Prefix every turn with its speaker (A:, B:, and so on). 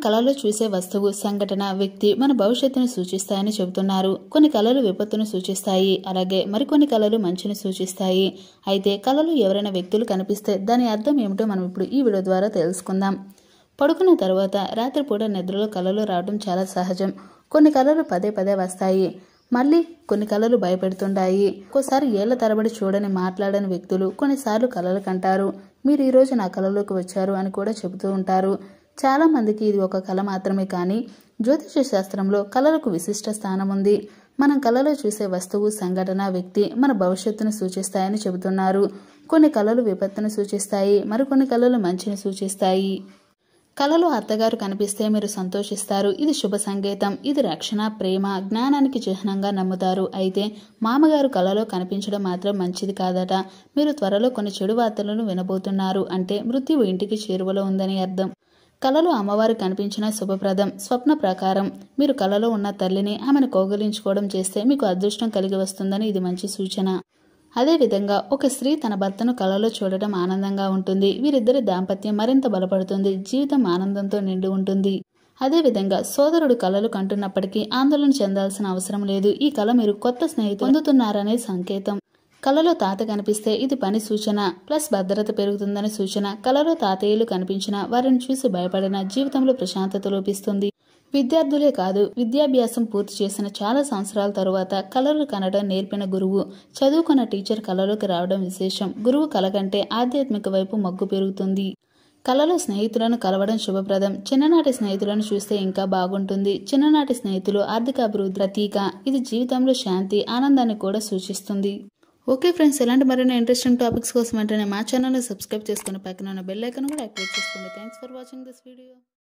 A: కళలో చూసే వస్తువు సంఘటన వ్యక్తి మన భవిష్యత్తును సూచిస్తాయని చెబుతున్నారు కొన్ని కళలు విపత్తును సూచిస్తాయి అలాగే మరికొన్ని కళలు మంచిని సూచిస్తాయి అయితే కళలో ఎవరైనా వ్యక్తులు కనిపిస్తే దాని అర్థం ఏమిటో మనం ఇప్పుడు ఈ వీడియో ద్వారా తెలుసుకుందాం పడుకున్న తర్వాత రాత్రిపూట నిద్రలో కళలు రావడం చాలా సహజం కొన్ని కళలు పదే పదే వస్తాయి మళ్ళీ కొన్ని కళలు భయపెడుతుంటాయి ఒక్కోసారి ఏళ్ల తరబడి చూడని మాట్లాడని వ్యక్తులు కొన్నిసార్లు కళలు కంటారు మీరు ఈరోజు నా కళలోకి వచ్చారు అని కూడా చెబుతూ ఉంటారు చాలా మందికి ఇది ఒక కళ మాత్రమే కానీ జ్యోతిష శాస్త్రంలో కళలకు విశిష్ట స్థానం ఉంది మనం కళలో చూసే వస్తువు సంఘటన వ్యక్తి మన భవిష్యత్తును సూచిస్తాయని చెబుతున్నారు కొన్ని కళలు విపత్తును సూచిస్తాయి మరికొన్ని కళలు మంచిని సూచిస్తాయి కళలో అత్తగారు కనిపిస్తే మీరు సంతోషిస్తారు ఇది శుభ సంకేతం ఇది రక్షణ ప్రేమ జ్ఞానానికి చిహ్నంగా నమ్ముతారు అయితే మామగారు కళలో కనిపించడం మాత్రం మంచిది కాదట మీరు త్వరలో కొన్ని చెడు వార్తలను వినబోతున్నారు అంటే మృత్యువు ఇంటికి చేరువలో ఉందని అర్థం కలలో అమ్మవారు కనిపించిన శుభప్రదం స్వప్న ప్రకారం మీరు కలలో ఉన్న తల్లిని ఆమెను కౌగలించుకోవడం చేస్తే మీకు అదృష్టం కలిగి వస్తుందని ఇది మంచి సూచన అదేవిధంగా ఒక స్త్రీ తన భర్తను కలలో చూడటం ఆనందంగా ఉంటుంది వీరిద్దరి దాంపత్యం మరింత బలపడుతుంది జీవితం ఆనందంతో నిండి ఉంటుంది అదేవిధంగా సోదరుడు కళలు కంటున్నప్పటికీ ఆందోళన చెందాల్సిన అవసరం లేదు ఈ కళ మీరు కొత్త స్నేహితులు పొందుతున్నారనే సంకేతం కళలో తాత కనిపిస్తే ఇది పని సూచన ప్లస్ భద్రత పెరుగుతుందని సూచన కళలో తాతయ్యలు కనిపించిన వారిని చూసి భయపడిన జీవితంలో ప్రశాంతత లోపిస్తుంది విద్యార్థులే కాదు విద్యాభ్యాసం పూర్తి చేసిన చాలా సంవత్సరాల తరువాత కళలు కనడం నేర్పిన గురువు చదువుకున్న టీచర్ కళలోకి రావడం విశేషం గురువు కళ కంటే ఆధ్యాత్మిక వైపు మగ్గు పెరుగుతుంది కళలో స్నేహితులను కలవడం శుభప్రదం చిన్ననాటి స్నేహితులను చూస్తే ఇంకా బాగుంటుంది చిన్ననాటి స్నేహితులు ఆర్థిక అభివృద్ధి ప్రతీక ఇది జీవితంలో శాంతి ఆనందాన్ని కూడా సూచిస్తుంది ఓకే ఫ్రెండ్స్ ఇలాంటి మరిన్ని ఇంట్రెస్టింగ్ టాపిక్స్ కోసం వెంటనే మా ఛానల్ని సబ్స్క్రైబ్ చేసుకుని పక్కన ఉన్న బెల్ ఐకన్ కూడా యాక్టివేట్ చేసుకోండి thanks for watching this video